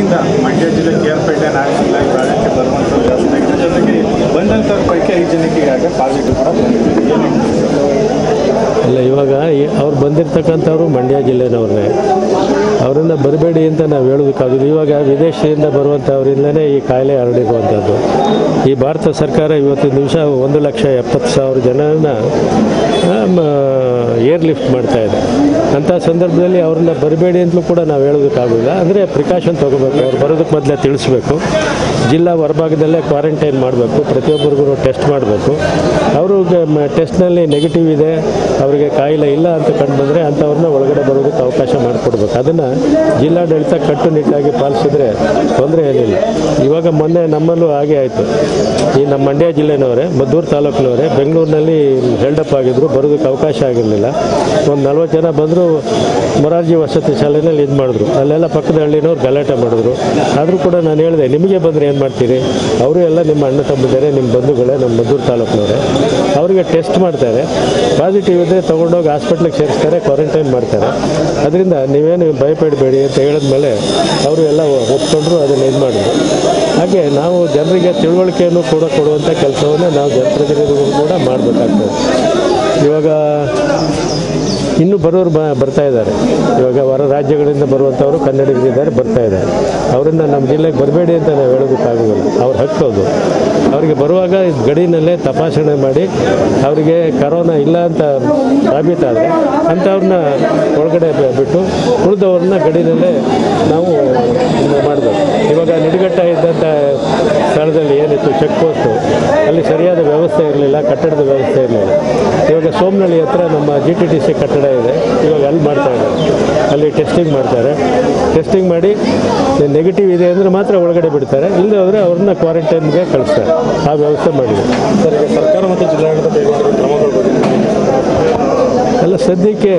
ಇಂದ ಮಂಡ್ಯ ಜಿಲ್ಲೆ ಕೇರ್ಪೇಟೆ ನಾಗಮಂಗಲ ಈ ಭಾಗಕ್ಕೆ ಬರುವಂಥದ್ದು ಜಾಸ್ತಿ ಆಗಿದೆ ಜೊತೆಗೆ ಬಂದಂಥವ್ರ ಪೈಕಿ ಐದು ಜನಕ್ಕೆ ಈಗಾಗಲೇ ಪಾಸಿಟಿವ್ ಕೂಡ ಬಂದಿದೆ ಏನು ಇಲ್ಲ ಇವಾಗ ಈ- ಅವ್ರು ಬಂದಿರ್ತಕ್ಕಂಥವ್ರು ಮಂಡ್ಯ ಜಿಲ್ಲೆನವ್ರನ್ನೇ ಅವರನ್ನು ಬರಬೇಡಿ ಅಂತ ನಾವು ಹೇಳೋದಕ್ಕಾಗೋದು ಇವಾಗ ವಿದೇಶದಿಂದ ಬರುವಂಥವ್ರಿಂದಲೇ ಈ ಕಾಯಿಲೆ ಹರಡಿರುವಂಥದ್ದು ಈ ಭಾರತ ಸರ್ಕಾರ ಇವತ್ತಿನ ದಿವಸ ಒಂದು ಲಕ್ಷ ಎಪ್ಪತ್ತು ಸಾವಿರ ಜನರನ್ನ ಏರ್ ಲಿಫ್ಟ್ ಮಾಡ್ತಾ ಇದೆ ಅಂಥ ಸಂದರ್ಭದಲ್ಲಿ ಅವ್ರನ್ನ ಬರಬೇಡಿ ಅಂತಲೂ ಕೂಡ ನಾವು ಹೇಳೋದಕ್ಕಾಗೋದಿಲ್ಲ ಅಂದರೆ ಪ್ರಿಕಾಷನ್ ತೊಗೋಬೇಕು ಅವ್ರು ಬರೋದಕ್ಕೆ ಮೊದಲೇ ತಿಳಿಸ್ಬೇಕು ಜಿಲ್ಲಾ ಹೊರಭಾಗದಲ್ಲೇ ಕ್ವಾರಂಟೈನ್ ಮಾಡಬೇಕು ಪ್ರತಿಯೊಬ್ಬರಿಗೂ ಟೆಸ್ಟ್ ಮಾಡಬೇಕು ಅವರು ಟೆಸ್ಟ್ನಲ್ಲಿ ನೆಗೆಟಿವ್ ಇದೆ ಅವರಿಗೆ ಕಾಯಿಲೆ ಇಲ್ಲ ಅಂತ ಕಂಡು ಬಂದರೆ ಅಂಥವ್ರನ್ನ ಒಳಗಡೆ ಬರೋದಕ್ಕೆ ಅವಕಾಶ ಮಾಡಿಕೊಡ್ಬೇಕು ಅದನ್ನು ಜಿಲ್ಲಾಡಳಿತ ಕಟ್ಟುನಿಟ್ಟಾಗಿ ಪಾಲಿಸಿದ್ರೆ ತೊಂದರೆ ಏನಿಲ್ಲ ಇವಾಗ ಮೊನ್ನೆ ನಮ್ಮಲ್ಲೂ ಹಾಗೆ ಆಯಿತು ಈ ನಮ್ಮ ಮಂಡ್ಯ ಜಿಲ್ಲೆನವರೇ ಮದ್ದೂರು ತಾಲೂಕಿನವರೇ ಬೆಂಗಳೂರಿನಲ್ಲಿ ಹೆಲ್ಡಪ್ ಆಗಿದ್ರು ಬರೋದಕ್ಕೆ ಅವಕಾಶ ಆಗಿರಲಿಲ್ಲ ಒಂದು ನಲ್ವತ್ತು ಜನ ಬಂದರು ಮೊರಾರ್ಜಿ ವಸತಿ ಶಾಲೆಯಲ್ಲಿ ಇದು ಮಾಡಿದ್ರು ಅಲ್ಲೆಲ್ಲ ಪಕ್ಕದ ಹಳ್ಳಿನವ್ರು ಗಲಾಟೆ ಮಾಡಿದ್ರು ಆದರೂ ಕೂಡ ನಾನು ಹೇಳಿದೆ ನಿಮಗೆ ಬಂದರೆ ಏನು ಮಾಡ್ತೀರಿ ಅವರು ಎಲ್ಲ ನಿಮ್ಮ ಅಣ್ಣ ತಮ್ಮಿದ್ದಾರೆ ನಿಮ್ಮ ಬಂಧುಗಳೇ ನಮ್ಮ ಮದ್ದೂರು ತಾಲೂಕಿನವರೇ ಅವರಿಗೆ ಟೆಸ್ಟ್ ಮಾಡ್ತಾರೆ ಪಾಸಿಟಿವ್ ಇದ್ದರೆ ತೊಗೊಂಡೋಗಿ ಹಾಸ್ಪಿಟ್ಲಿಗೆ ಸೇರಿಸ್ತಾರೆ ಕ್ವಾರಂಟೈನ್ ಮಾಡ್ತಾರೆ ಅದರಿಂದ ನೀವೇನು ಭಯಪಡಬೇಡಿ ಅಂತ ಹೇಳಿದ್ಮೇಲೆ ಅವರು ಎಲ್ಲ ಒಪ್ಕೊಂಡ್ರು ಅದನ್ನು ಇದು ಮಾಡಿದ್ರು ಹಾಗೆ ನಾವು ಜನರಿಗೆ ತಿಳುವಳಿಕೆಯನ್ನು ಕೂಡ ಕೊಡುವಂಥ ಕೆಲಸವನ್ನು ನಾವು ಜನಪ್ರತಿನಿಧಿಗಳು ಕೂಡ ಮಾಡಬೇಕಾಗ್ತದೆ ಇವಾಗ ಇನ್ನೂ ಬರೋರು ಬ ಬರ್ತಾ ಇದ್ದಾರೆ ಇವಾಗ ಹೊರ ರಾಜ್ಯಗಳಿಂದ ಬರುವಂಥವರು ಕನ್ನಡಿಗರಿದ್ದಾರೆ ಬರ್ತಾ ಇದ್ದಾರೆ ಅವರನ್ನು ನಮ್ಮ ಜಿಲ್ಲೆಗೆ ಬರಬೇಡಿ ಅಂತ ನಾವು ಹೇಳೋದಕ್ಕಾಗೋದಿಲ್ಲ ಅವ್ರ ಹಕ್ಕು ಅದು ಅವರಿಗೆ ಬರುವಾಗ ಗಡಿನಲ್ಲೇ ತಪಾಸಣೆ ಮಾಡಿ ಅವರಿಗೆ ಕರೋನಾ ಇಲ್ಲ ಅಂತ ಸಾಬೀತಾದರೆ ಅಂಥವ್ರನ್ನ ಒಳಗಡೆ ಬ- ಬಿಟ್ಟು ಉಳಿದವ್ರನ್ನ ಗಡಿನಲ್ಲೇ ನಾವು ಮಾಡಬೇಕು ಇವಾಗ ನಿಡಿಗಟ್ಟ ಇದ್ದಂಥ ಸ್ಥಳದಲ್ಲಿ ಏನಿತ್ತು ಚೆಕ್ ಪೋಸ್ಟು ಅಲ್ಲಿ ಸರಿಯಾದ ವ್ಯವಸ್ಥೆ ಇರಲಿಲ್ಲ ಕಟ್ಟಡದ ವ್ಯವಸ್ಥೆ ಇರಲಿಲ್ಲ ಇವಾಗ ಸೋಮನಹಳ್ಳಿ ಹತ್ರ ನಮ್ಮ ಜಿ ಟಿ ಟಿ ಸಿ ಕಟ್ಟಡ ಇದೆ ಇವಾಗ ಅಲ್ಲಿ ಮಾಡ್ತಾ ಇದ್ದಾರೆ ಅಲ್ಲಿ ಟೆಸ್ಟಿಂಗ್ ಮಾಡ್ತಾರೆ ಟೆಸ್ಟಿಂಗ್ ಮಾಡಿ ನೆಗೆಟಿವ್ ಇದೆ ಅಂದರೆ ಮಾತ್ರ ಒಳಗಡೆ ಬಿಡ್ತಾರೆ ಇಲ್ಲದೆ ಹೋದರೆ ಅವ್ರನ್ನ ಕ್ವಾರಂಟೈನ್ಗೆ ಕಳಿಸ್ತಾರೆ ಆ ವ್ಯವಸ್ಥೆ ಮಾಡಿದೆ ಸರ್ ಈಗ ಸರ್ಕಾರ ಮತ್ತು ಜಿಲ್ಲಾಡಳಿತ ಕೈಗೊಂಡಿರುವ ಕ್ರಮಗಳ ಬಗ್ಗೆ ಎಲ್ಲ ಸದ್ಯಕ್ಕೆ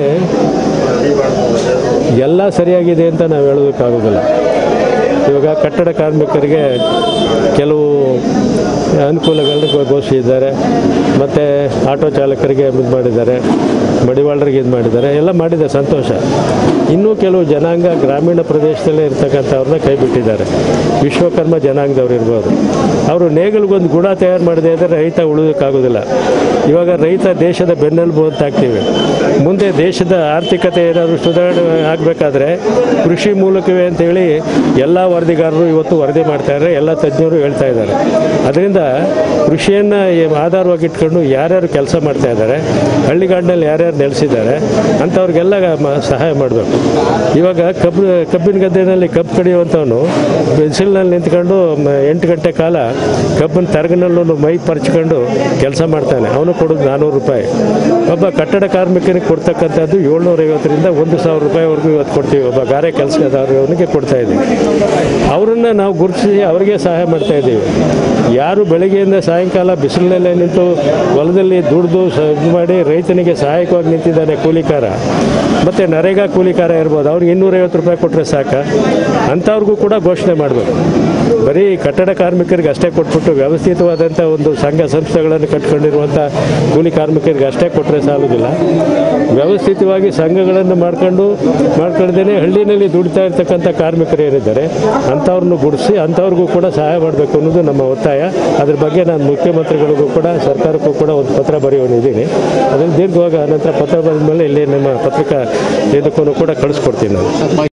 ಎಲ್ಲ ಸರಿಯಾಗಿದೆ ಅಂತ ನಾವು ಹೇಳೋದಕ್ಕಾಗೋದಿಲ್ಲ ಇವಾಗ ಕಟ್ಟಡ ಕಾರ್ಮಿಕರಿಗೆ ಕೆಲವು ಅನುಕೂಲಗಳನ್ನು ಘೋ- ಘೋಷಿಸಿದ್ದಾರೆ ಮತ್ತು ಆಟೋ ಚಾಲಕರಿಗೆ ಇದು ಮಾಡಿದ್ದಾರೆ ಮಡಿವಾಳರಿಗೆ ಇದು ಮಾಡಿದ್ದಾರೆ ಎಲ್ಲ ಮಾಡಿದೆ ಸಂತೋಷ ಇನ್ನೂ ಕೆಲವು ಜನಾಂಗ ಗ್ರಾಮೀಣ ಪ್ರದೇಶದಲ್ಲೇ ಇರ್ತಕ್ಕಂಥವ್ರನ್ನ ಕೈ ಬಿಟ್ಟಿದ್ದಾರೆ ವಿಶ್ವಕರ್ಮ ಜನಾಂಗದವ್ರು ಇರ್ಬೋದು ಅವರು ನೇಗಲ್ಗೊಂದು ಗುಣ ತಯಾರು ಮಾಡಿದೆ ಅಂದರೆ ರೈತ ಉಳಿಯೋಕ್ಕಾಗೋದಿಲ್ಲ ಇವಾಗ ರೈತ ದೇಶದ ಬೆನ್ನೆಲುಬು ಅಂತ ಆಗ್ತೀವಿ ಮುಂದೆ ದೇಶದ ಆರ್ಥಿಕತೆ ಏನಾದರೂ ಸುಧಾರಣೆ ಆಗಬೇಕಾದ್ರೆ ಕೃಷಿ ಮೂಲಕವೇ ಅಂತೇಳಿ ಎಲ್ಲ ವರದಿಗಾರರು ಇವತ್ತು ವರದಿ ಮಾಡ್ತಾ ಇದ್ದಾರೆ ಎಲ್ಲ ತಜ್ಞರು ಹೇಳ್ತಾ ಇದ್ದಾರೆ ಅದರಿಂದ ಕೃಷಿಯನ್ನು ಆಧಾರವಾಗಿ ಇಟ್ಕೊಂಡು ಯಾರ್ಯಾರು ಕೆಲಸ ಮಾಡ್ತಾ ಇದ್ದಾರೆ ಹಳ್ಳಿಗಾಡಿನಲ್ಲಿ ಯಾರ್ಯಾರು ನೆಲೆಸಿದ್ದಾರೆ ಅಂಥವ್ರಿಗೆಲ್ಲ ಮ- ಸಹಾಯ ಮಾಡಬೇಕು ಇವಾಗ ಕಬ್ಬು ಕಬ್ಬಿನ ಗದ್ದೆನಲ್ಲಿ ಕಬ್ಬು ಕಡಿಯುವಂಥವನು ಬಿಸಿಲಿನಲ್ಲಿ ನಿಂತ್ಕೊಂಡು ಮ- ಎಂಟು ಗಂಟೆ ಕಾಲ ಕಬ್ಬಿನ ತರಗನಲ್ಲೂ ಮೈ ಪರ್ಚ್ಕೊಂಡು ಕೆಲಸ ಮಾಡ್ತಾನೆ ಅವನು ಕೊಡೋದು ನಾನ್ನೂರು ರೂಪಾಯಿ ಒಬ್ಬ ಕಟ್ಟಡ ಕಾರ್ಮಿಕನಿಗೆ ಕೊಡ್ತಕ್ಕಂಥದ್ದು ಏಳ್ನೂರ ಐವತ್ತರಿಂದ ಒಂದು ಸಾವಿರ ರೂಪಾಯಿವರೆಗೂ ಇವತ್ತು ಕೊಡ್ತೀವಿ ಒಬ್ಬ ಗಾರೆ ಕೆಲಸದವನಿಗೆ ಕೊಡ್ತಾ ಇದ್ದೀವಿ ಅವರನ್ನು ನಾವು ಗುರುತಿಸಿ ಅವರಿಗೆ ಸಹಾಯ ಮಾಡ್ತಾ ಇದ್ದೀವಿ ಯಾರು ಬೆಳಗ್ಗೆಯಿಂದ ಸಾಯಂಕಾಲ ಬಿಸಿಲಿನಲ್ಲೇ ನಿಂತು ಹೊಲದಲ್ಲಿ ದುಡಿದು ಸ ಇದು ಮಾಡಿ ರೈತನಿಗೆ ಸಹಾಯಕವಾಗಿ ನಿಂತಿದ್ದಾನೆ ಕೂಲಿಕಾರ ಮತ್ತು ನರೇಗಾ ಕೂಲಿಕಾರ ಇರ್ಬೋದು ಅವ್ರಿಗೆ ಇನ್ನೂರೈವತ್ತು ರೂಪಾಯಿ ಕೊಟ್ಟರೆ ಸಾಕ ಅಂಥವ್ರಿಗೂ ಕೂಡ ಘೋಷಣೆ ಮಾಡಬೇಕು ಬರೀ ಕಟ್ಟಡ ಕಾರ್ಮಿಕರಿಗೆ ಅಷ್ಟೇ ಕೊಟ್ಬಿಟ್ಟು ವ್ಯವಸ್ಥಿತವಾದಂಥ ಒಂದು ಸಂಘ ಸಂಸ್ಥೆಗಳನ್ನು ಕಟ್ಕೊಂಡಿರುವಂಥ ಕೂಲಿ ಕಾರ್ಮಿಕರಿಗೆ ಅಷ್ಟೇ ಕೊಟ್ಟರೆ ಸಾಲುದಿಲ್ಲ ವ್ಯವಸ್ಥಿತವಾಗಿ ಸಂಘಗಳನ್ನು ಮಾಡ್ಕೊಂಡು ಮಾಡ್ಕೊಳ್ದೇನೆ ಹಳ್ಳಿನಲ್ಲಿ ದುಡಿತಾ ಇರ್ತಕ್ಕಂಥ ಕಾರ್ಮಿಕರು ಏನಿದ್ದಾರೆ ಅಂಥವ್ರನ್ನು ಗುಡಿಸಿ ಅಂಥವ್ರಿಗೂ ಕೂಡ ಸಹಾಯ ಮಾಡಬೇಕು ಅನ್ನೋದು ನಮ್ಮ ಒತ್ತಾಯ ಅದ್ರ ಬಗ್ಗೆ ನಾನು ಮುಖ್ಯಮಂತ್ರಿಗಳಿಗೂ ಕೂಡ ಸರ್ಕಾರಕ್ಕೂ ಕೂಡ ಒಂದು ಪತ್ರ ಬರೆಯೋನಿದ್ದೀನಿ ಅದನ್ನು ದೀರ್ಘವಾಗಿ ಅನಂತರ ಪತ್ರ ಬರೆದ ಮೇಲೆ ಇಲ್ಲಿ ನಮ್ಮ ಪತ್ರಿಕಾ ಇದಕ್ಕೂ ಕೂಡ ಕಳಿಸ್ಕೊಡ್ತೀನಿ ನಾನು